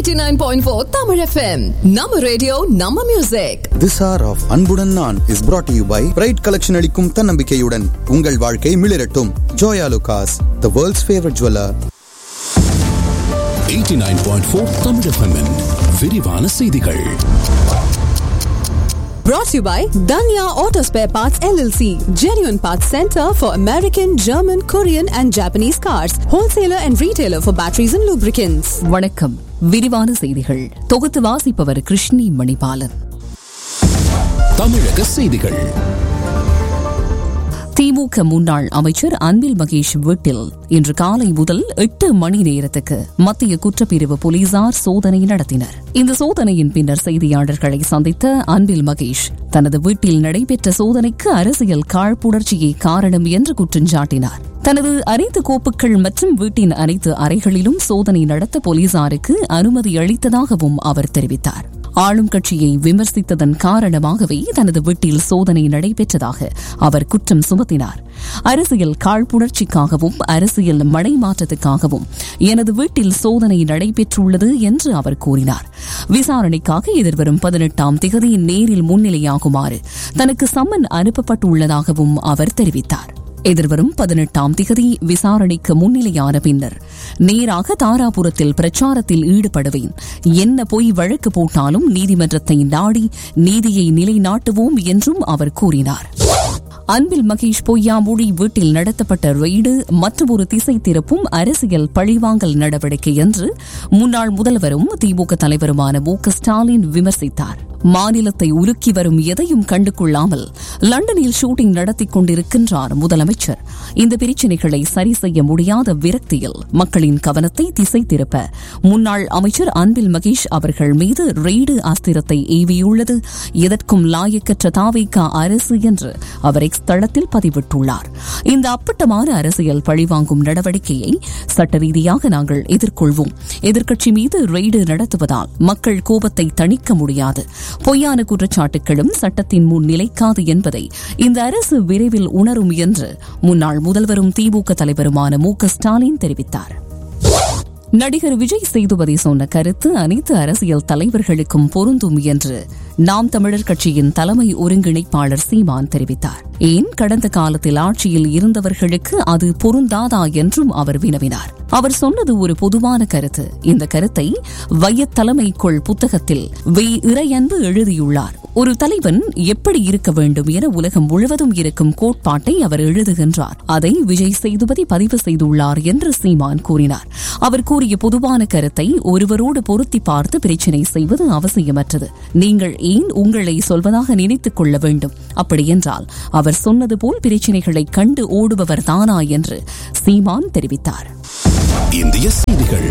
89.4 Tamil FM. நம்ம radio நம்ம music this hour of அன்புடன் நான் is brought to you by bright collection அளிக்கும் தன்னம்பிக்கையுடன் உங்கள் வாழ்க்கை மிளிரட்டும் Joyalukkas the world's favourite jeweller 89.4 Tamil FM -இன் விரிவான செய்திகள் brought to you by Danya Auto Spare Parts LLC. Genuine Parts Center for American, German, Korean and Japanese cars. Wholesaler and retailer for batteries and lubricants. வணக்கம் விரிவான செய்திகள் தொகுத்து வாசிப்பவர் கிருஷ்ணி மணிபாலன் தமிழக செய்திகள் திமுக முன்னாள் அமைச்சர் அன்பில் மகேஷ் வீட்டில் இன்று காலை முதல் எட்டு மணி நேரத்துக்கு மத்திய குற்றப்பிரிவு போலீசார் சோதனை நடத்தினர் இந்த சோதனையின் பின்னர் செய்தியாளர்களை சந்தித்த அன்பில் மகேஷ் தனது வீட்டில் நடைபெற்ற சோதனைக்கு அரசியல் காழ்ப்புணர்ச்சியே காரணம் என்று குற்றஞ்சாட்டினார் தனது அனைத்து கோப்புகள் மற்றும் வீட்டின் அனைத்து அறைகளிலும் சோதனை நடத்த போலீசாருக்கு அனுமதி அளித்ததாகவும் அவர் தெரிவித்தார் ஆளும் கட்சியை விமர்சித்ததன் காரணமாகவே தனது வீட்டில் சோதனை நடைபெற்றதாக அவர் குற்றம் சுமத்தினார் அரசியல் காழ்ப்புணர்ச்சிக்காகவும் அரசியல் மடைமாற்றத்துக்காகவும் எனது வீட்டில் சோதனை நடைபெற்றுள்ளது என்று அவர் கூறினார் விசாரணைக்காக எதிர்வரும் பதினெட்டாம் திகதி நேரில் முன்னிலையாகுமாறு தனக்கு சம்மன் அனுப்பப்பட்டுள்ளதாகவும் அவர் தெரிவித்தார் எதிர்வரும் பதினெட்டாம் திகதி விசாரணைக்கு முன்னிலையான பின்னர் நேராக தாராபுரத்தில் பிரச்சாரத்தில் ஈடுபடுவேன் என்ன பொய் வழக்கு போட்டாலும் நீதிமன்றத்தை நாடி நீதியை நிலைநாட்டுவோம் என்றும் அவர் கூறினார் அன்பில் மகேஷ் பொய்யாமொழி வீட்டில் நடத்தப்பட்ட ரெய்டு மற்றொரு திசை திருப்பும் அரசியல் பழிவாங்கல் நடவடிக்கை என்று முன்னாள் முதல்வரும் திமுக தலைவருமான மு க ஸ்டாலின் விமர்சித்தார் மாநிலத்தை உலுக்கி வரும் எதையும் கண்டு கொள்ளாமல் லண்டனில் ஷூட்டிங் நடத்திக் கொண்டிருக்கின்றார் முதலமைச்சர் இந்த பிரச்சினைகளை சரி செய்ய முடியாத விரக்தியில் மக்களின் கவனத்தை திசை திருப்ப முன்னாள் அமைச்சர் அன்பில் மகேஷ் அவர்கள் மீது ரெய்டு அஸ்திரத்தை ஏவியுள்ளது எதற்கும் லாயக்கற்ற தாவேக்கா அரசு என்று அவர் எக்ஸ் தளத்தில் பதிவிட்டுள்ளார் இந்த அப்பட்டமான அரசியல் பழிவாங்கும் நடவடிக்கையை சட்ட ரீதியாக நாங்கள் எதிர்கொள்வோம் எதிர்க்கட்சி மீது ரெய்டு நடத்துவதால் மக்கள் கோபத்தை தணிக்க முடியாது பொய்யான குற்றச்சாட்டுகளும் சட்டத்தின் முன் நிலைக்காது என்பதை இந்த அரசு விரைவில் உணரும் என்று முன்னாள் முதல்வரும் திமுக தலைவருமான மு க ஸ்டாலின் தெரிவித்தார் நடிகர் விஜய் சேதுபதி சொன்ன கருத்து அனைத்து அரசியல் தலைவர்களுக்கும் பொருந்தும் என்று நாம் தமிழர் கட்சியின் தலைமை ஒருங்கிணைப்பாளர் சீமான் தெரிவித்தார் ஏன் கடந்த காலத்தில் ஆட்சியில் இருந்தவர்களுக்கு அது பொருந்தாதா என்றும் அவர் வினவினார் அவர் சொன்னது ஒரு பொதுவான கருத்து இந்த கருத்தை வையத் தலைமைக்குள் புத்தகத்தில் வே இறையன்பு எழுதியுள்ளார் ஒரு தலைவன் எப்படி இருக்க வேண்டும் என உலகம் முழுவதும் இருக்கும் கோட்பாட்டை அவர் எழுதுகின்றார் அதை விஜய் சேதுபதி பதிவு செய்துள்ளார் என்று சீமான் கூறினார் அவர் கூறிய பொதுவான கருத்தை ஒருவரோடு பொருத்தி பார்த்து பிரச்சினை செய்வது அவசியமற்றது நீங்கள் ஏன் உங்களை சொல்வதாக நினைத்துக் கொள்ள வேண்டும் அப்படியென்றால் அவர் சொன்னது போல் பிரச்சினைகளை கண்டு ஓடுபவர் தானா என்று சீமான் தெரிவித்தார் இந்திய செய்திகள்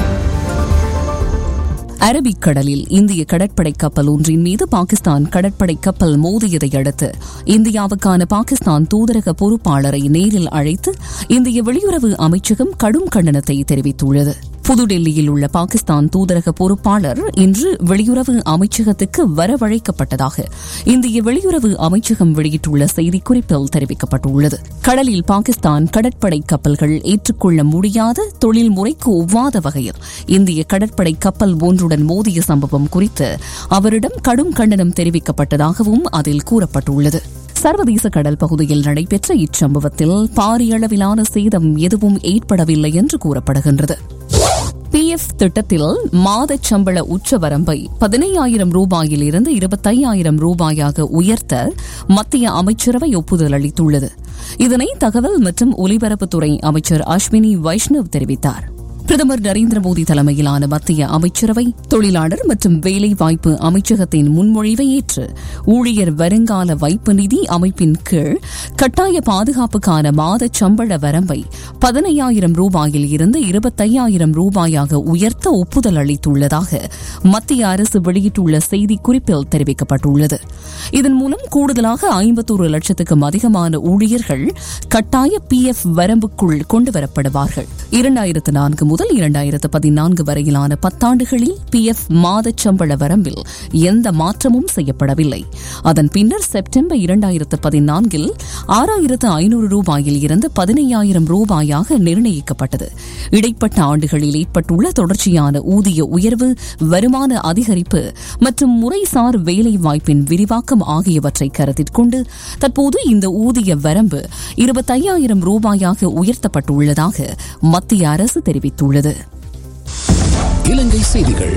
அரபிக்கடலில் இந்திய கடற்படை கப்பல் ஒன்றின் மீது பாகிஸ்தான் கடற்படை கப்பல் மோதியதை அடுத்து இந்தியாவுக்கான பாகிஸ்தான் தூதரக பொறுப்பாளரை நேரில் அழைத்து இந்திய வெளியுறவு அமைச்சகம் கடும் கண்டனத்தை தெரிவித்துள்ளது புதுடெல்லியில் உள்ள பாகிஸ்தான் தூதரக பொறுப்பாளர் இன்று வெளியுறவு அமைச்சகத்துக்கு வரவழைக்கப்பட்டதாக இந்திய வெளியுறவு அமைச்சகம் வெளியிட்டுள்ள செய்திக்குறிப்பில் தெரிவிக்கப்பட்டுள்ளது கடலில் பாகிஸ்தான் கடற்படை கப்பல்கள் ஏற்றுக்கொள்ள முடியாத தொழில்முறைக்கு ஒவ்வாத வகையில் இந்திய கடற்படை கப்பல் ஒன்றுடன் மோதிய சம்பவம் குறித்து அவரிடம் கடும் கண்டனம் தெரிவிக்கப்பட்டதாகவும் அதில் கூறப்பட்டுள்ளது சர்வதேச கடல் பகுதியில் நடைபெற்ற இச்சம்பவத்தில் பாரியளவிலான சேதம் எதுவும் ஏற்படவில்லை என்று கூறப்படுகின்றது பிஎஃப் திட்டத்தில் மாதச் சம்பள உச்சவரம்பை பதினையாயிரம் ரூபாயில் இருந்து இருபத்தையாயிரம் ரூபாயாக உயர்த்த மத்திய அமைச்சரவை ஒப்புதல் அளித்துள்ளது இதனை தகவல் மற்றும் ஒலிபரப்புத்துறை அமைச்சர் அஸ்வினி வைஷ்ணவ் தெரிவித்தார் பிரதமர் நரேந்திர மோடி தலைமையிலான மத்திய அமைச்சரவை தொழிலாளர் மற்றும் வேலைவாய்ப்பு அமைச்சகத்தின் முன்மொழிவை ஏற்று ஊழியர் வருங்கால வைப்பு நிதி அமைப்பின் கீழ் கட்டாய பாதுகாப்புக்கான மாத சம்பள வரம்பை பதினையாயிரம் ரூபாயில் இருந்து இருபத்தையாயிரம் ரூபாயாக உயர்த்த ஒப்புதல் அளித்துள்ளதாக மத்திய அரசு வெளியிட்டுள்ள செய்திக்குறிப்பில் தெரிவிக்கப்பட்டுள்ளது இதன் மூலம் கூடுதலாக ஐம்பத்தோரு லட்சத்துக்கும் அதிகமான ஊழியர்கள் கட்டாய பி எஃப் வரம்புக்குள் கொண்டுவரப்படுவார்கள் இரண்டாயிரத்து நான்கு முதல் முதல் இரண்டாயிரத்து பதினான்கு வரையிலான பத்தாண்டுகளில் பி எஃப் மாதச் சம்பள வரம்பில் எந்த மாற்றமும் செய்யப்படவில்லை அதன் பின்னர் செப்டம்பர் இரண்டாயிரத்து பதினான்கில் ஆறாயிரத்து ஐநூறு ரூபாயில் இருந்து பதினையாயிரம் ரூபாயாக நிர்ணயிக்கப்பட்டது இடைப்பட்ட ஆண்டுகளில் ஏற்பட்டுள்ள தொடர்ச்சியான ஊதிய உயர்வு வருமான அதிகரிப்பு மற்றும் முறைசார் வேலை வாய்ப்பின் விரிவாக்கம் ஆகியவற்றை கருத்தில் கொண்டு தற்போது இந்த ஊதிய வரம்பு இருபத்தையாயிரம் ரூபாயாக உயர்த்தப்பட்டுள்ளதாக மத்திய அரசு தெரிவித்துள்ளது இலங்கை செய்திகள்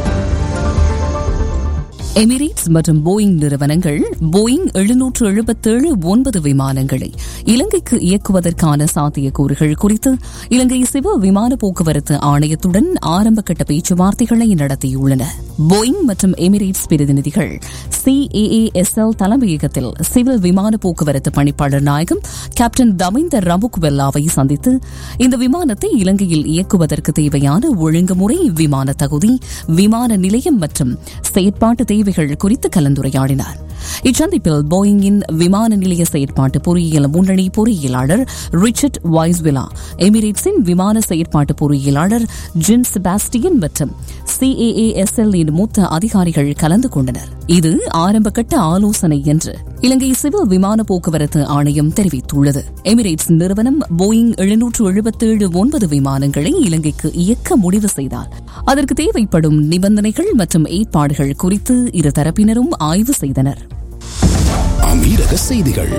எமிரேட்ஸ் மற்றும் போயிங் நிறுவனங்கள் போயிங் எழுநூற்று எழுபத்தேழு ஒன்பது விமானங்களை இலங்கைக்கு இயக்குவதற்கான சாத்தியக்கூறுகள் குறித்து இலங்கை சிவ விமான போக்குவரத்து ஆணையத்துடன் ஆரம்பகட்ட பேச்சுவார்த்தைகளை நடத்தியுள்ளன போயிங் மற்றும் எமிரேட்ஸ் பிரதிநிதிகள் சிஏஏஎஸ்எல் தலைமையகத்தில் சிவில் விமான போக்குவரத்து பணிப்பாளர் நாயகம் கேப்டன் தமைந்த ரமுக்வெல்லாவை சந்தித்து இந்த விமானத்தை இலங்கையில் இயக்குவதற்கு தேவையான ஒழுங்குமுறை விமான தகுதி விமான நிலையம் மற்றும் செயற்பாட்டு தேவைகள் குறித்து கலந்துரையாடினார் இச்சந்திப்பில் போயிங்கின் விமான நிலைய செயற்பாட்டு பொறியியல் முன்னணி பொறியியலாளர் ரிச்சர்ட் வாய்ஸ்விலா எமிரேட்ஸின் விமான செயற்பாட்டு பொறியியலாளர் ஜின் செபாஸ்டியன் மற்றும் சிஏஏஎஸ்எல் இன் மூத்த அதிகாரிகள் கலந்து கொண்டனர் இது ஆரம்பகட்ட ஆலோசனை என்று இலங்கை சிவில் விமான போக்குவரத்து ஆணையம் தெரிவித்துள்ளது எமிரேட்ஸ் நிறுவனம் போயிங் எழுநூற்று எழுபத்தேழு ஒன்பது விமானங்களை இலங்கைக்கு இயக்க முடிவு செய்தால் அதற்கு தேவைப்படும் நிபந்தனைகள் மற்றும் ஏற்பாடுகள் குறித்து இரு தரப்பினரும் ஆய்வு செய்தனர் அமீரக செய்திகள்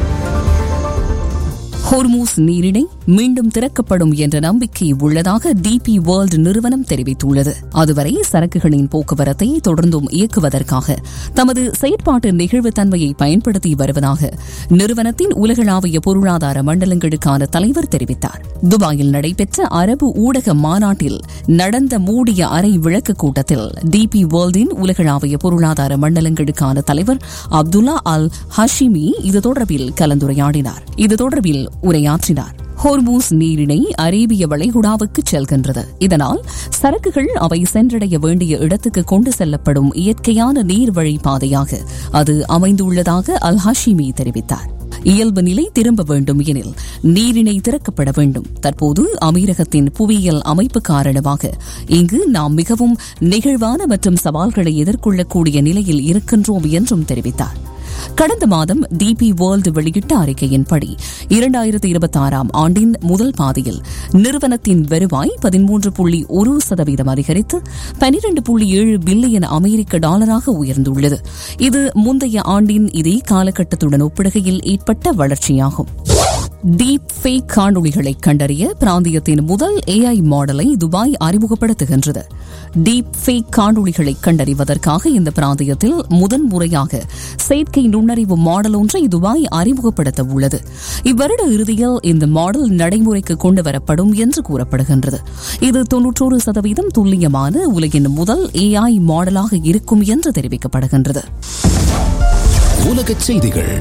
ஹோர்மூஸ் நீரிணை மீண்டும் திறக்கப்படும் என்ற நம்பிக்கை உள்ளதாக டிபி வேர்ல்டு நிறுவனம் தெரிவித்துள்ளது அதுவரை சரக்குகளின் போக்குவரத்தை தொடர்ந்தும் இயக்குவதற்காக தமது செயற்பாட்டு நெகிழ்வுத்தன்மையை பயன்படுத்தி வருவதாக நிறுவனத்தின் உலகளாவிய பொருளாதார மண்டலங்களுக்கான தலைவர் தெரிவித்தார் துபாயில் நடைபெற்ற அரபு ஊடக மாநாட்டில் நடந்த மூடிய அறை விளக்கு கூட்டத்தில் டிபி வேர்ல்டின் உலகளாவிய பொருளாதார மண்டலங்களுக்கான தலைவர் அப்துல்லா அல் ஹஷிமி இது தொடர்பில் கலந்துரையாடினார் இது தொடர்பில் உரையாற்றினார் ஹோர்மூஸ் நீரிணை அரேபிய வளைகுடாவுக்கு செல்கின்றது இதனால் சரக்குகள் அவை சென்றடைய வேண்டிய இடத்துக்கு கொண்டு செல்லப்படும் இயற்கையான நீர்வழி பாதையாக அது அமைந்துள்ளதாக அல் ஹஷிமி தெரிவித்தார் இயல்பு நிலை திரும்ப வேண்டும் எனில் நீரிணை திறக்கப்பட வேண்டும் தற்போது அமீரகத்தின் புவியியல் அமைப்பு காரணமாக இங்கு நாம் மிகவும் நெகிழ்வான மற்றும் சவால்களை எதிர்கொள்ளக்கூடிய நிலையில் இருக்கின்றோம் என்றும் தெரிவித்தார் கடந்த மாதம் டிபி வேர்ல்டு வெளியிட்ட அறிக்கையின்படி இரண்டாயிரத்தி இருபத்தி ஆறாம் ஆண்டின் முதல் பாதியில் நிறுவனத்தின் வருவாய் பதிமூன்று புள்ளி ஒரு சதவீதம் அதிகரித்து பனிரண்டு புள்ளி ஏழு பில்லியன் அமெரிக்க டாலராக உயர்ந்துள்ளது இது முந்தைய ஆண்டின் இதே காலகட்டத்துடன் ஒப்பிடுகையில் ஏற்பட்ட வளர்ச்சியாகும் டீப் ஃபேக் காணொளிகளை கண்டறிய பிராந்தியத்தின் முதல் ஏஐ மாடலை துபாய் அறிமுகப்படுத்துகின்றது டீப் ஃபேக் காணொளிகளை கண்டறிவதற்காக இந்த பிராந்தியத்தில் முதன்முறையாக செயற்கை நுண்ணறிவு மாடல் ஒன்றை துபாய் அறிமுகப்படுத்த உள்ளது இவ்வருட இறுதியில் இந்த மாடல் நடைமுறைக்கு கொண்டு வரப்படும் என்று கூறப்படுகின்றது இது தொன்னூற்றோரு சதவீதம் துல்லியமான உலகின் முதல் ஏஐ மாடலாக இருக்கும் என்று தெரிவிக்கப்படுகின்றது உலகச் செய்திகள்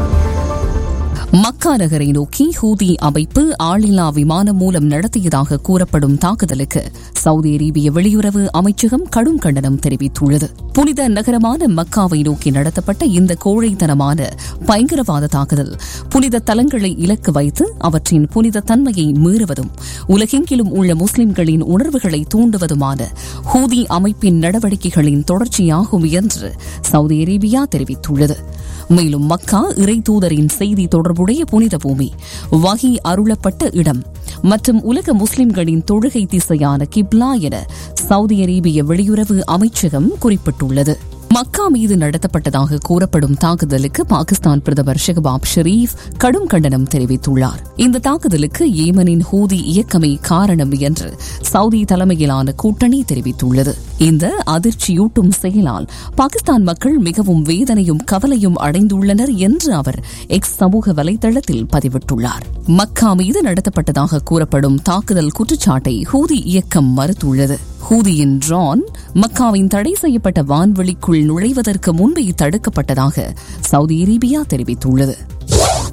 மக்கா நகரை நோக்கி ஹூதி அமைப்பு ஆளில்லா விமானம் மூலம் நடத்தியதாக கூறப்படும் தாக்குதலுக்கு சவுதி அரேபிய வெளியுறவு அமைச்சகம் கடும் கண்டனம் தெரிவித்துள்ளது புனித நகரமான மக்காவை நோக்கி நடத்தப்பட்ட இந்த கோழைத்தனமான பயங்கரவாத தாக்குதல் புனித தலங்களை இலக்கு வைத்து அவற்றின் புனித தன்மையை மீறுவதும் உலகெங்கிலும் உள்ள முஸ்லிம்களின் உணர்வுகளை தூண்டுவதுமான ஹூதி அமைப்பின் நடவடிக்கைகளின் தொடர்ச்சியாகும் என்று சவுதி அரேபியா தெரிவித்துள்ளது மேலும் மக்கா இறை தூதரின் செய்தி தொடர்புடைய புனித பூமி வகி அருளப்பட்ட இடம் மற்றும் உலக முஸ்லிம்களின் தொழுகை திசையான கிப்லா என சவுதி அரேபிய வெளியுறவு அமைச்சகம் குறிப்பிட்டுள்ளது மக்கா மீது நடத்தப்பட்டதாக கூறப்படும் தாக்குதலுக்கு பாகிஸ்தான் பிரதமர் ஷெஹபாப் ஷெரீப் கடும் கண்டனம் தெரிவித்துள்ளார் இந்த தாக்குதலுக்கு ஏமனின் ஹூதி இயக்கமே காரணம் என்று சவுதி தலைமையிலான கூட்டணி தெரிவித்துள்ளது இந்த அதிர்ச்சியூட்டும் செயலால் பாகிஸ்தான் மக்கள் மிகவும் வேதனையும் கவலையும் அடைந்துள்ளனர் என்று அவர் எக்ஸ் சமூக வலைதளத்தில் பதிவிட்டுள்ளார் மக்கா மீது நடத்தப்பட்டதாக கூறப்படும் தாக்குதல் குற்றச்சாட்டை ஹூதி இயக்கம் மறுத்துள்ளது ஹூதியின் ட்ரான் மக்காவின் தடை செய்யப்பட்ட வான்வெளிக்குள் நுழைவதற்கு முன்பே தடுக்கப்பட்டதாக சவுதி அரேபியா தெரிவித்துள்ளது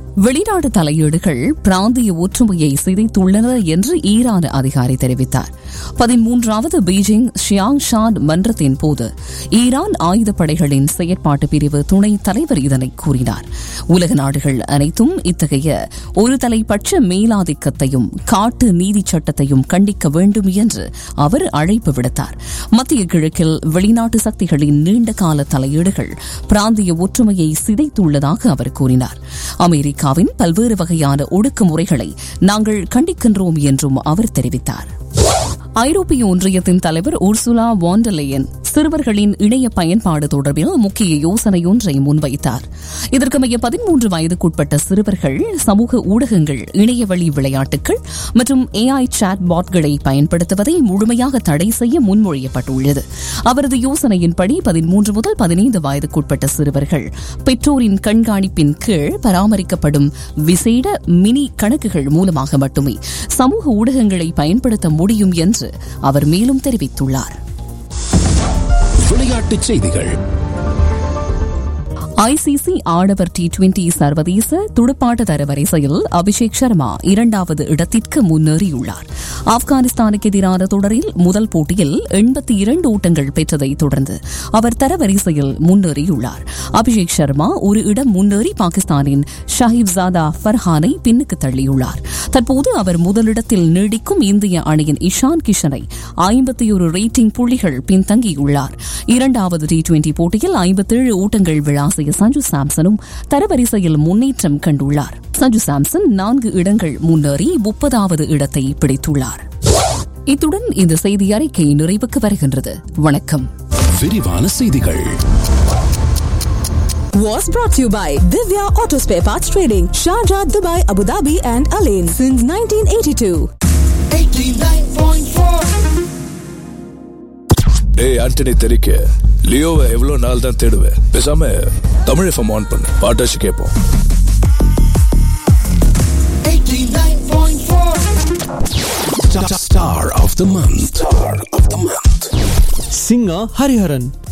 வெளிநாட்டு தலையீடுகள் பிராந்திய ஒற்றுமையை சிதைத்துள்ளன என்று ஈரான் அதிகாரி தெரிவித்தார் பதிமூன்றாவது பீஜிங் ஷியாங் ஷான் மன்றத்தின் போது ஈரான் ஆயுதப்படைகளின் செயற்பாட்டு பிரிவு துணைத் தலைவர் இதனை கூறினார் உலக நாடுகள் அனைத்தும் இத்தகைய ஒரு தலைப்பட்ச மேலாதிக்கத்தையும் காட்டு நீதி சட்டத்தையும் கண்டிக்க வேண்டும் என்று அவர் அழைப்பு விடுத்தார் மத்திய கிழக்கில் வெளிநாட்டு சக்திகளின் நீண்டகால தலையீடுகள் பிராந்திய ஒற்றுமையை சிதைத்துள்ளதாக அவர் கூறினார் அமெரிக்காவின் பல்வேறு வகையான ஒடுக்குமுறைகளை நாங்கள் கண்டிக்கின்றோம் என்றும் அவர் தெரிவித்தார் ஐரோப்பிய ஒன்றியத்தின் தலைவர் உர்சுலா வாண்டலேயன் சிறுவர்களின் இணைய பயன்பாடு தொடர்பில் முக்கிய யோசனை ஒன்றை முன்வைத்தார் இதற்கமைய பதிமூன்று வயதுக்குட்பட்ட சிறுவர்கள் சமூக ஊடகங்கள் இணையவழி விளையாட்டுகள் மற்றும் ஏஐ சாட் பாட்களை பயன்படுத்துவதை முழுமையாக தடை செய்ய முன்மொழியப்பட்டுள்ளது அவரது யோசனையின்படி பதிமூன்று முதல் பதினைந்து வயதுக்குட்பட்ட சிறுவர்கள் பெற்றோரின் கண்காணிப்பின் கீழ் பராமரிக்கப்படும் விசேட மினி கணக்குகள் மூலமாக மட்டுமே சமூக ஊடகங்களை பயன்படுத்த முடியும் என்று அவர் மேலும் தெரிவித்துள்ளார் விளையாட்டுச் செய்திகள் ஐசிசி ஆடவர் டி டுவெண்டி சர்வதேச துடுப்பாட்ட தரவரிசையில் அபிஷேக் சர்மா இரண்டாவது இடத்திற்கு முன்னேறியுள்ளார் ஆப்கானிஸ்தானுக்கு எதிரான தொடரில் முதல் போட்டியில் எண்பத்தி இரண்டு ஓட்டங்கள் பெற்றதை தொடர்ந்து அவர் தரவரிசையில் முன்னேறியுள்ளார் அபிஷேக் சர்மா ஒரு இடம் முன்னேறி பாகிஸ்தானின் ஷஹீப் ஜாதா ஃபர்ஹானை பின்னுக்கு தள்ளியுள்ளார் தற்போது அவர் முதலிடத்தில் நீடிக்கும் இந்திய அணியின் இஷான் கிஷனை ஐம்பத்தி ஒரு ரேட்டிங் புள்ளிகள் பின்தங்கியுள்ளார் இரண்டாவது டி டுவெண்டி போட்டியில் ஐம்பத்தேழு ஓட்டங்கள் விளாசிய சஞ்சு சாம்சனும் தரவரிசையில் முன்னேற்றம் கண்டுள்ளார் சஞ்சு சாம்சன் நான்கு இடங்கள் முன்னேறி முப்பதாவது இடத்தை பிடித்துள்ளார் இத்துடன் இந்த செய்தி அறிக்கை நிறைவுக்கு வருகின்றது வணக்கம் விரிவான செய்திகள் Was brought to you by Divya Auto Spare Parts Trading, Sharjah, Dubai, Abu Dhabi, and Alain since 1982. டேய் ஆண்டனி தெரிக்க லியோவை எவ்வளவு நாள் தான் தேடுவேன் பேசாம தமிழ் எஃப்எம் ஆன் பண்ணு பாட்டாச்சு கேட்போம் Star of the month. Star of the month. singer Hariharan.